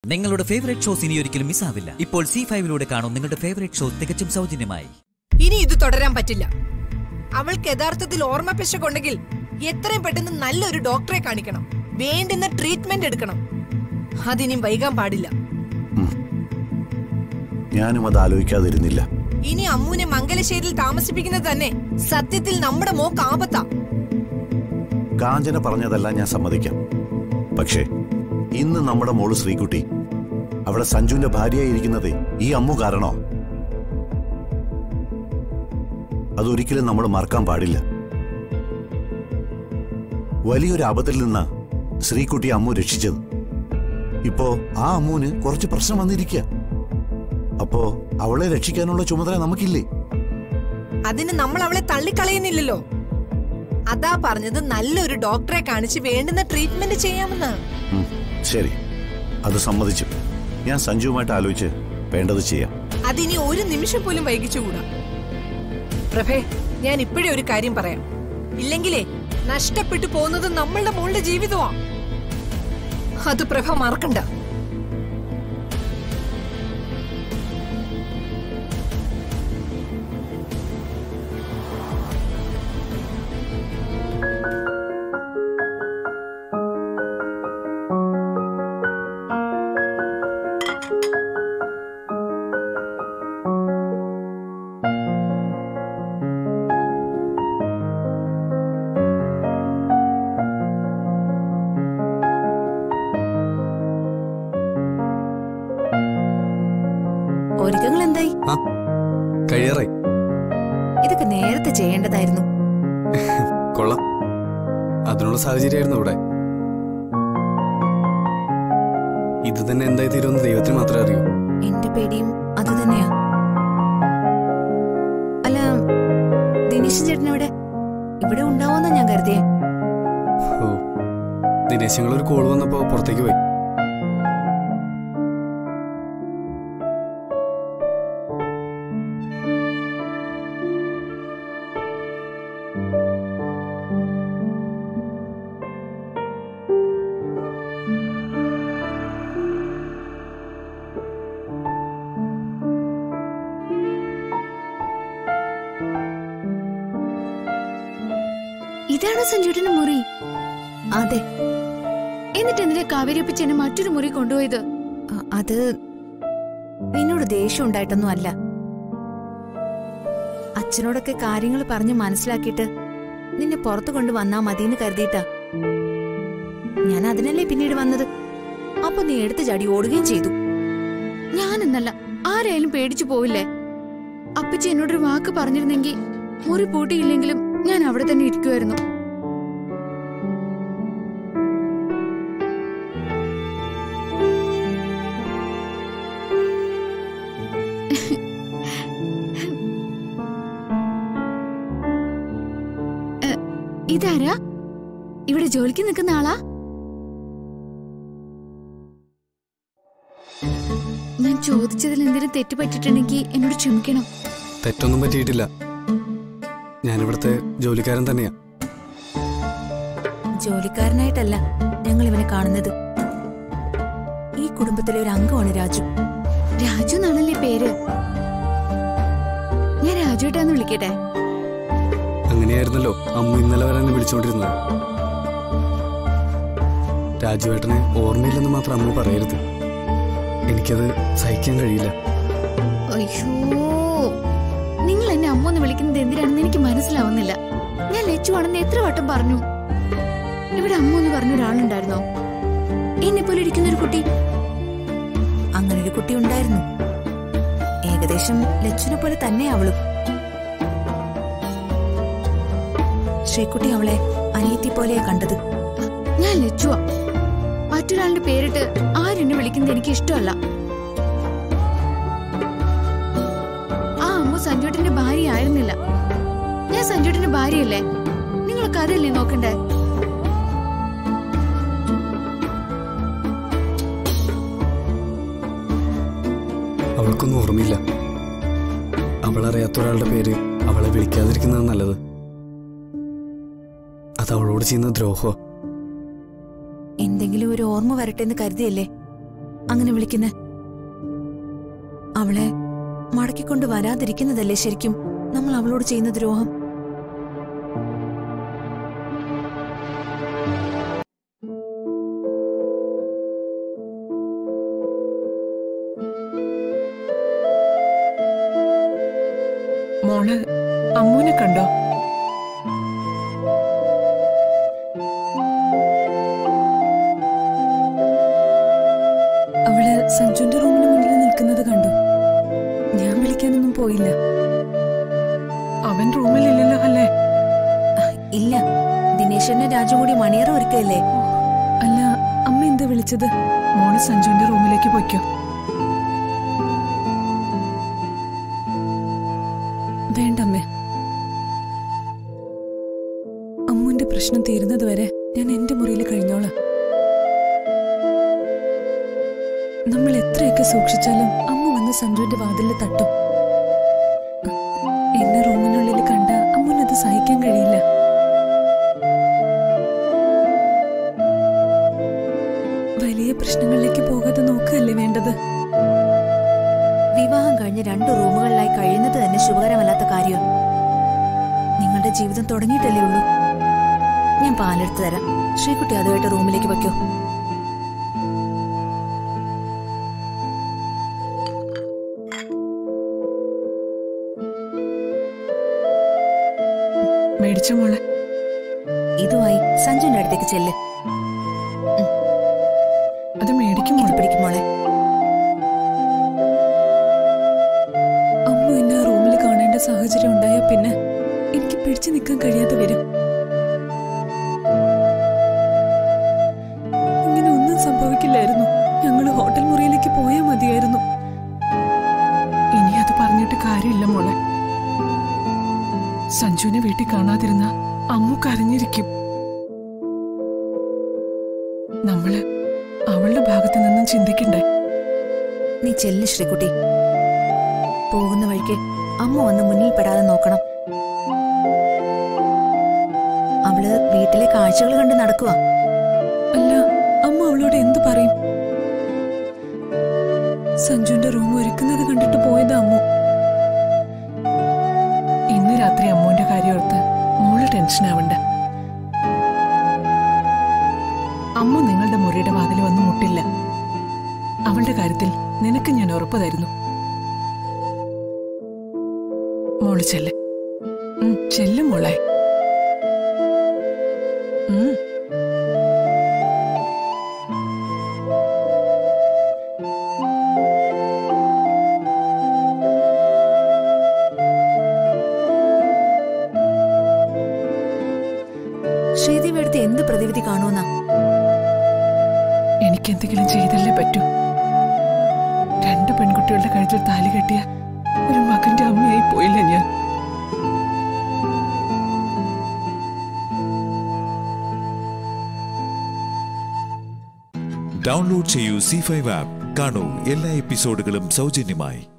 നിങ്ങളുടെ favourite shows ഇനി ഒരിക്കലും മിസ്സാവില്ല ഇപ്പോൾ സി ഫൈവിലൂടെ കാണും നിങ്ങളുടെ ഫേവറേറ്റ് ഷോ തികച്ചും സൗജന്യമായി ഇനി ഇത് തുടരാൻ പറ്റില്ല അവൾക്ക് യഥാർത്ഥത്തിൽ ഓർമ്മ പിശകുണ്ടെങ്കിൽ എത്രയും പെട്ടെന്ന് നല്ലൊരു ഡോക്ടറെ കാണിക്കണം വേണ്ടുന്ന ട്രീറ്റ്മെന്റ് എടുക്കണം അതിനിയും വൈകാൻ പാടില്ല ഞാനും അത് ആലോചിക്കാതിരുന്നില്ല ഇനി അമ്മുവിനെ മംഗലശ്ശേരിയിൽ താമസിപ്പിക്കുന്നത് തന്നെ സത്യത്തിൽ നമ്മുടെ മോക്ക് ആപത്താ കാഞ്ചന പറഞ്ഞതെല്ലാം ഞാൻ സമ്മതിക്കാം പക്ഷേ ഇന്ന് നമ്മുടെ മോള് ശ്രീകുട്ടി അവിടെ സഞ്ജുവിന്റെ ഭാര്യയായിരിക്കുന്നത് ഈ അമ്മു കാരണോ അതൊരിക്കലും നമ്മൾ മറക്കാൻ പാടില്ല വലിയൊരു ആപത്തിൽ നിന്ന് ശ്രീകുട്ടി അമ്മു രക്ഷിച്ചത് ഇപ്പോ ആ അമ്മുവിന് കുറച്ച് പ്രശ്നം വന്നിരിക്കുക അപ്പോ അവളെ രക്ഷിക്കാനുള്ള ചുമതല നമുക്കില്ലേ അതിന് നമ്മൾ അവളെ തള്ളിക്കളയുന്നില്ലല്ലോ അതാ പറഞ്ഞത് നല്ലൊരു ഡോക്ടറെ കാണിച്ച് വേണ്ടുന്ന ട്രീറ്റ്മെന്റ് ചെയ്യാമെന്ന് ഉം, ശരി അത് സമ്മതിച്ചു ഞാൻ സഞ്ജുവുമായിട്ട് ആലോചിച്ച് വേണ്ടത് ചെയ്യാം അതിനി ഒരു നിമിഷം പോലും വൈകിച്ചുകൂടാ പ്രഭേ ഞാൻ ഇപ്പോഴേ ഒരു കാര്യം പറയാം ഇല്ലെങ്കിലേ നഷ്ടപ്പെട്ടു പോകുന്നത് നമ്മളുടെ മോളുടെ ജീവിതമാ അത് പ്രഭ മറക്കണ്ട ഒരുക്കങ്ങൾ എന്തായി ആ കഴിയാറായി ഇതൊക്കെ നേരത്തെ ചെയ്യേണ്ടതായിരുന്നു കൊള്ളാം അതിനുള്ള സാഹചര്യമായിരുന്നു ഇവിടെ ഇത് തന്നെ എന്തായി തീരുമെന്ന് ദൈവത്തിന് മാത്രമേ അറിയൂ എന്റെ പേടിയും അത് തന്നെയാ അല്ല ദിനേശ് ചേട്ടൻ ഇവിടെ ഇവിടെ ഉണ്ടാവുമെന്നാ ഞാൻ കരുതിയേ ഓ ദിനേശങ്ങൾ ഒരു കോൾ വന്നപ്പോ പുറത്തേക്ക് പോയി ഇതാണോ സഞ്ജുട്ടന്റെ മുറി അതെ എന്നിട്ട് എന്തിനാ കാവേരിയപ്പച്ചനെ മറ്റൊരു മുറി കൊണ്ടുപോയത് അ- അത് നിന്നോട് ദേഷ്യം ഉണ്ടായിട്ടൊന്നും അല്ല അച്ഛനോടൊക്കെ കാര്യങ്ങൾ പറഞ്ഞ് മനസ്സിലാക്കിയിട്ട് നിന്നെ പുറത്തു കൊണ്ട് വന്നാ മതിയെന്ന് കരുതിയിട്ടാ ഞാൻ അതിനല്ലേ പിന്നീട് വന്നത് അപ്പൊ നീ എടുത്തു ചാടി ഓടുകയും ചെയ്തു ഞാനെന്നല്ല ആരായാലും പേടിച്ചു പോവില്ലേ അപ്പച്ചി എന്നോടൊരു വാക്ക് പറഞ്ഞിരുന്നെങ്കിൽ മുറി പൂട്ടിയില്ലെങ്കിലും ഞാൻ അവിടെ തന്നെ ഇരിക്കുമായിരുന്നു എ, ഇതാരാ ഇവിടെ ജോലിക്ക് നിൽക്കുന്ന ആളാ ഞാൻ ചോദിച്ചതിൽ എന്തെങ്കിലും തെറ്റ് പറ്റിയിട്ടുണ്ടെങ്കിൽ എന്നോട് ക്ഷമിക്കണം തെറ്റൊന്നും പറ്റിയിട്ടില്ല ഞാനിവിടുത്തെ ജോലിക്കാരൻ തന്നെയാ ജോലിക്കാരനായിട്ടല്ല ഞങ്ങൾ ഇവനെ കാണുന്നത് ഈ കുടുംബത്തിലെ ഒരു അംഗമാണ് രാജു രാജു എന്നാണല്ലേ പേര് ഞാൻ രാജുട്ടാന്ന് വിളിക്കട്ടെ അങ്ങനെയായിരുന്നല്ലോ അമ്മ ഇന്നലെ വരെ എന്നെ വിളിച്ചുകൊണ്ടിരുന്നത് രാജുവേട്ടനെ ഓർമ്മയില്ലെന്ന് മാത്രം അമ്മ പറയരുത് എനിക്കത് സഹിക്കാൻ കഴിയില്ല അയ്യോ നിങ്ങൾ എന്നെ അമ്മ എന്ന് വിളിക്കുന്നത് എന്തിനാണെന്ന് എനിക്ക് മനസ്സിലാവുന്നില്ല ഞാൻ ലച്ചു ആണെന്ന് എത്ര വട്ടം പറഞ്ഞു ഇവിടെ അമ്മ എന്ന് പറഞ്ഞ ഒരാളുണ്ടായിരുന്നോ എന്നെ പോലെ ഇരിക്കുന്ന ഒരു കുട്ടി അങ്ങനെ ഒരു കുട്ടി ഉണ്ടായിരുന്നു ഏകദേശം ലച്ചുനെ പോലെ തന്നെ അവളും ശ്രീകുട്ടി അവളെ അനിയത്തി പോലെയാ കണ്ടത് ഞാൻ ലച്ചുവാ മറ്റൊരാളുടെ പേരിട്ട് ആരെന്നെ വിളിക്കുന്നത് എനിക്ക് ഇഷ്ടമല്ല ആ അമ്മ സഞ്ജുട്ടന്റെ ഭാര്യ ആയിരുന്നില്ല ഞാൻ സഞ്ജുട്ടന്റെ ഭാര്യയല്ലേ നിങ്ങളൊക്കെ അതല്ലേ നോക്കണ്ടേ അവൾക്കൊന്നും ഓർമ്മയില്ല അവളറിയാത്ത ഒരാളുടെ പേര് അവളെ വിളിക്കാതിരിക്കുന്നത് നല്ലത് അത് അവളോട് ചെയ്യുന്ന ദ്രോഹോ എന്തെങ്കിലും ഒരു ഓർമ്മ വരട്ടെ എന്ന് കരുതിയല്ലേ അങ്ങനെ വിളിക്കുന്നെ അവളെ മടക്കിക്കൊണ്ട് വരാതിരിക്കുന്നതല്ലേ ശരിക്കും നമ്മൾ അവളോട് ചെയ്യുന്ന ദ്രോഹം മോള് അമ്മൂനെ കണ്ടോ അവള് സഞ്ജുന്റെ റൂമിന് മുന്നിൽ നിൽക്കുന്നത് കണ്ടു ഞാൻ വിളിക്കാനൊന്നും പോയില്ല അവൻ റൂമിലില്ലല്ലോ അല്ലേ ഇല്ല ദിനേശന്റെ രാജു കൂടി മണിയറ ഒരുക്കല്ലേ അല്ല അമ്മ എന്താ വിളിച്ചത് മോള് സഞ്ജുവിന്റെ റൂമിലേക്ക് പൊയ്ക്കോ വേണ്ടമ്മേ അമ്മുന്റെ പ്രശ്നം തീരുന്നത് വരെ ഞാൻ എന്റെ മുറിയിൽ കഴിഞ്ഞോളാം നമ്മൾ എത്രയൊക്കെ സൂക്ഷിച്ചാലും അമ്മ വന്ന് സഞ്ജുവിന്റെ വാതിലിൽ തട്ടും എന്നെ റൂമിനുള്ളിൽ കണ്ട അമ്മുനത് സഹിക്കാൻ കഴിയില്ല വലിയ പ്രശ്നങ്ങളിലേക്ക് പോകാതെ നോക്കുകയല്ലേ വേണ്ടത് വിവാഹം കഴിഞ്ഞ് രണ്ട് റൂമുകളിലായി കഴിയുന്നത് തന്നെ ശുഭകരമല്ലാത്ത കാര്യം നിങ്ങളുടെ ജീവിതം തുടങ്ങിയിട്ടല്ലേ ഉള്ളൂ ഞാൻ പാലെടുത്ത് തരാം ശ്രീകുട്ടി അതുമായിട്ട് റൂമിലേക്ക് വയ്ക്കോ മേടിച്ച മോളെ ഇതുമായി സഞ്ജുവിന്റെ അടുത്തേക്ക് ചെല്ല് അത് മേടിക്കും ഇത് മോളെ പിടിക്കും മോളെ അമ്മ എന്നെ ആ റൂമിൽ കാണേണ്ട സാഹചര്യം ഉണ്ടായ പിന്നെ എനിക്ക് പിടിച്ചു നിൽക്കാൻ കഴിയാതെ വരും ഇങ്ങനെ ഒന്നും സംഭവിക്കില്ലായിരുന്നു ഞങ്ങൾ ഹോട്ടൽ മുറിയിലേക്ക് പോയാൽ മതിയായിരുന്നു ഇനി അത് പറഞ്ഞിട്ട് കാര്യമില്ല മോളെ സഞ്ജുവിനെ വീട്ടിൽ കാണാതിരുന്ന അമ്മു കരഞ്ഞിരിക്കും നമ്മള് അവളുടെ ഭാഗത്ത് നിന്നും ചിന്തിക്കണ്ടേ നീ ചെല്ല് ശ്രീകുട്ടി പോകുന്ന വഴിക്ക് അമ്മ വന്ന് മുന്നിൽ പെടാതെ നോക്കണം അവള് വീട്ടിലെ കാഴ്ചകൾ കണ്ട് നടക്കുക അല്ല അമ്മ അവളോട് എന്തു പറയും സഞ്ജുവിന്റെ റൂം ഒരുക്കുന്നത് കണ്ടിട്ട് പോയതാ അമ്മു ഇന്ന് രാത്രി അമ്മുവിന്റെ കാര്യം ഓർത്ത് മോള് ടെൻഷൻ ആവണ്ട അമ്മ നിങ്ങളുടെ മുറിയുടെ വാതിൽ വന്ന് മുട്ടില്ല അവളുടെ കാര്യത്തിൽ നിനക്ക് ഞാൻ ഉറപ്പ് തരുന്നു മോള് ചെല്ല് ഉം, ചെല്ല് മോളെ ഉം ശ്രീദേവി അടുത്ത് എന്ത് പ്രതിവിധി കാണുമെന്നാ എനിക്കെന്തെങ്കിലും ചെയ്തല്ലേ പറ്റൂ രണ്ട് പെൺകുട്ടികളുടെ കഴുത്തിൽ താലി കെട്ടിയ ഒരു മകന്റെ അമ്മയായി പോയില്ല ഞാൻ ഡൗൺലോഡ് ചെയ്യൂ സി ഫൈവ് ആപ്പ് കാണൂ എല്ലാ എപ്പിസോഡുകളും സൗജന്യമായി